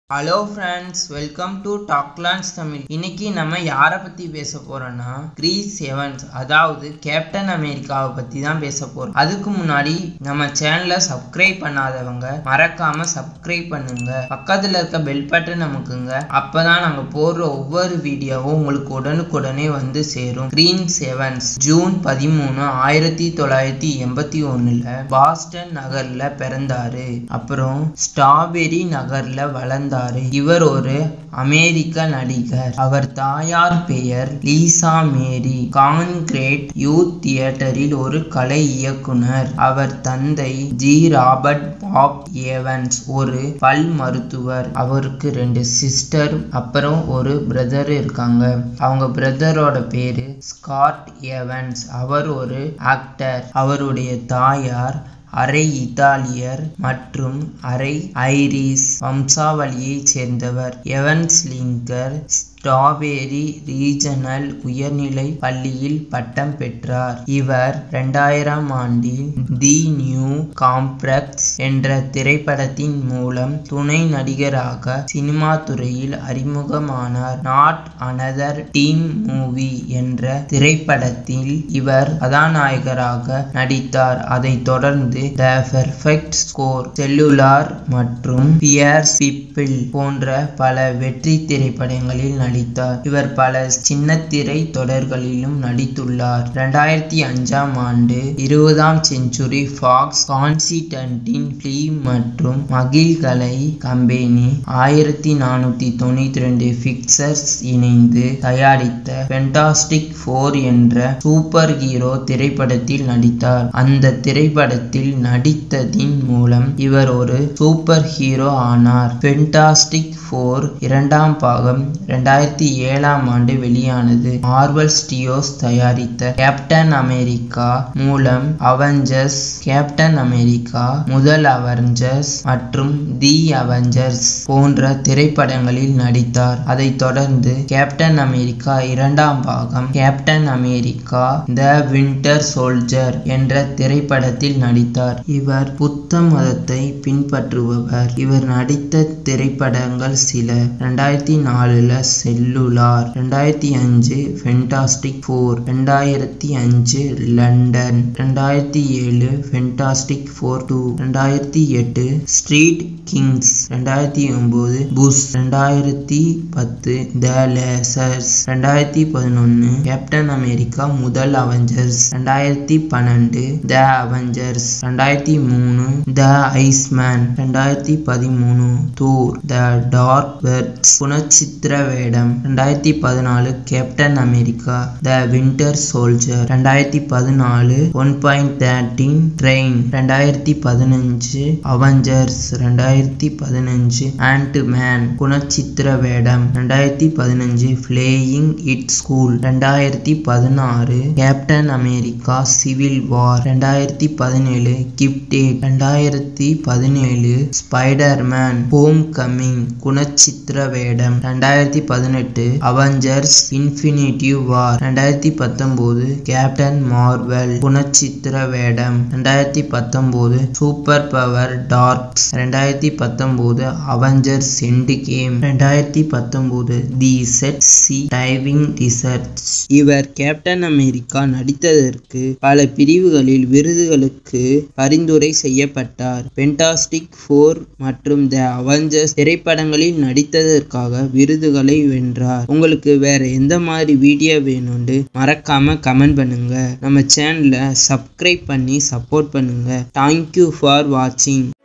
hello friends welcome to டாக்லான்ஸ் தமிழ் இன்னைக்கு நம்ம யாரை பற்றி பேச போகிறோன்னா கிரீஸ் எவன்ஸ் அதாவது கேப்டன் அமெரிக்காவை பற்றி தான் பேச போகிறோம் அதுக்கு முன்னாடி நம்ம சேனலை சப்ஸ்கிரைப் பண்ணாதவங்க மறக்காமல் சப்ஸ்கிரைப் பண்ணுங்க பக்கத்தில் இருக்க பெல் பட்டன் நமக்குங்க அப்போ தான் நாங்கள் போடுற ஒவ்வொரு வீடியோவும் உங்களுக்கு உடனுக்குடனே வந்து சேரும் கிரீன்ஸ் எவன்ஸ் ஜூன் பதிமூணு ஆயிரத்தி தொள்ளாயிரத்தி எண்பத்தி ஒன்றில் பாஸ்டன் நகரில் பிறந்தாரு அப்புறம் ஸ்ட்ராபெரி நகரில் வளர்ந்தாரு இவர் ஒரு அமெரிக்க நடிகர் அவர் தாயார் பெயர் லீசா மேரி கான்கிரேட் யூத் தியேட்டரில் ஒரு கலை இயக்குனர் அவர் தந்தை ஜி ராபர்ட் பாப் ஏவன்ஸ் ஒரு பல் மருத்துவர் அவருக்கு ரெண்டு சிஸ்டர் அப்புறம் ஒரு பிரதர் இருக்காங்க அவங்க பிரதரோட பேரு ஸ்காட் ஏவன்ஸ் அவர் ஒரு ஆக்டர் அவருடைய தாயார் அரை இத்தாலியர் மற்றும் அரை ஐரிஸ் வம்சாவளியைச் சேர்ந்தவர் எவன்ஸ் லிங்கர் ஸ்ட்ராபெரி ரீஜனல் உயர்நிலை பள்ளியில் பட்டம் பெற்றார் இவர் இரண்டாயிரம் ஆண்டில் தி நியூ காம்ப்ளெக்ஸ் என்ற திரைப்படத்தின் மூலம் துணை நடிகராக சினிமா துறையில் அறிமுகமானார் நாட் அனதர் டீம் மூவி என்ற திரைப்படத்தில் இவர் கதாநாயகராக நடித்தார் அதைத் தொடர்ந்து த பெர்ஃபெக்ட் ஸ்கோர் செல்லுலார் மற்றும் பியர்ஸ் பிப்பிள் போன்ற பல வெற்றி திரைப்படங்களில் நடித்தார் இவர் பல சின்னத்திரை தொடர்களிலும் நடித்துள்ளார் இரண்டாயிரத்தி அஞ்சாம் ஆண்டு இருபதாம் செஞ்சுரி ஃபாக்ஸ் கான்சிடன்டின் ஃபிலிம் மற்றும் மகிழ்கலை கம்பெனி ஆயிரத்தி நானூத்தி தொண்ணூத்தி ரெண்டு பிக்சர்ஸ் இணைந்து தயாரித்த ஃபென்டாஸ்டிக் ஃபோர் என்ற சூப்பர் ஹீரோ திரைப்படத்தில் நடித்தார் அந்த திரைப்படத்தில் நடித்ததின் மூலம் இவர் ஒரு சூப்பர் ஹீரோ ஆனார் ஃபென்டாஸ்டிக் ஃபோர் இரண்டாம் பாகம் இரண்டாயிரத்தி ஏழாம் ஆண்டு வெளியானது மார்வல் ஸ்டியோஸ் தயாரித்த கேப்டன் அமெரிக்கா மூலம் அவெஞ்சர்ஸ் கேப்டன் அமெரிக்கா முதல் அவெஞ்சர்ஸ் மற்றும் தி அவெஞ்சர்ஸ் போன்ற திரைப்படங்களில் நடித்தார் அதைத் தொடர்ந்து கேப்டன் அமெரிக்கா இரண்டாம் பாகம் captain America the winter soldier என்ற திரைப்படத்தில் நடித்தார் இவர் புத்த மதத்தை பின்பற்றுபவர் இவர் நடித்த திரைப்படங்கள் சில ரெண்டாயிரத்தி நாலுல செல்லுலார் ரெண்டாயிரத்தி அஞ்சு ஃபென்டாஸ்டிக் ஃபோர் ரெண்டாயிரத்தி அஞ்சு லண்டன் ரெண்டாயிரத்தி ஏழு ஃபென்டாஸ்டிக் ஃபோர் டூ ரெண்டாயிரத்தி எட்டு ஸ்ட்ரீட் கிங்ஸ் ரெண்டாயிரத்தி ஒன்பது புஷ் ரெண்டாயிரத்தி பத்து த லேசர்ஸ் ரெண்டாயிரத்தி பதினொன்னு கேப்டன் அமெரிக்கா முதல் அவெஞ்சர்ஸ் ரெண்டாயிரத்தி பன்னெண்டு த அவெஞ்சர்ஸ் ரெண்டாயிரத்தி மூணு த ஐஸ்மேன் ரெண்டாயிரத்தி பதிமூணு தோர் த டார்க் பெர்ட்ஸ் குணச்சித்திர வேடம் ரெண்டாயிரத்தி பதினாலு captain America the winter soldier ரெண்டாயிரத்தி பதினாலு ஒன் பாயிண்ட் தேர்ட்டீன் ட்ரெயின் ரெண்டாயிரத்தி பதினஞ்சு அவெஞ்சர்ஸ் ரெண்டாயிரத்தி பதினஞ்சு ஆண்ட் மேன் குணச்சித்திர வேடம் ரெண்டாயிரத்தி பதினஞ்சு பிளேயிங் இட் ஸ்கூல் ரெண்டாயிரத்தி பதினாறு கேப்டன் அமெரிக்கா சிவில் வார் ரெண்டாயிரத்தி பதினேழு கிப்டேட் ரெண்டாயிரத்தி பதினேழு ஸ்பைடர்மேன் ஹோம் கம்மிங் குணச்சித்திர வேடம் ரெண்டாயிரத்தி பதினெட்டு அவெஞ்சர்ஸ் இன்ஃபினிட்டி வார் ரெண்டாயிரத்தி பத்தொன்பது கேப்டன் மார்வெல் குணச்சித்திர வேடம் ரெண்டாயிரத்தி பத்தொன்பது சூப்பர் பவர் டார்க்ஸ் ரெண்டாயிரத்தி பத்தொன்பது அவெஞ்சர்ஸ் எண்டு கேம் ரெண்டாயிரத்தி பத்தொன்பது the set sea diving research இவர் கேப்டன் அமெரிக்கா நடித்ததற்கு பல பிரிவுகளில் விருதுகளுக்கு பரிந்துரை செய்யப்பட்டார் பென்டாஸ்டிக் ஃபோர் மற்றும் த அவெஞ்சர்ஸ் திரைப்படங்களில் நடித்ததற்காக விருதுகளை வென்றார் உங்களுக்கு வேற எந்த மாதிரி வீடியோ வேணும்னு மறக்காம கமெண்ட் பண்ணுங்க நம்ம சேனலை சப்ஸ்கிரைப் பண்ணி சப்போர்ட் பண்ணுங்க தேங்க்யூ ஃபார் வாட்சிங்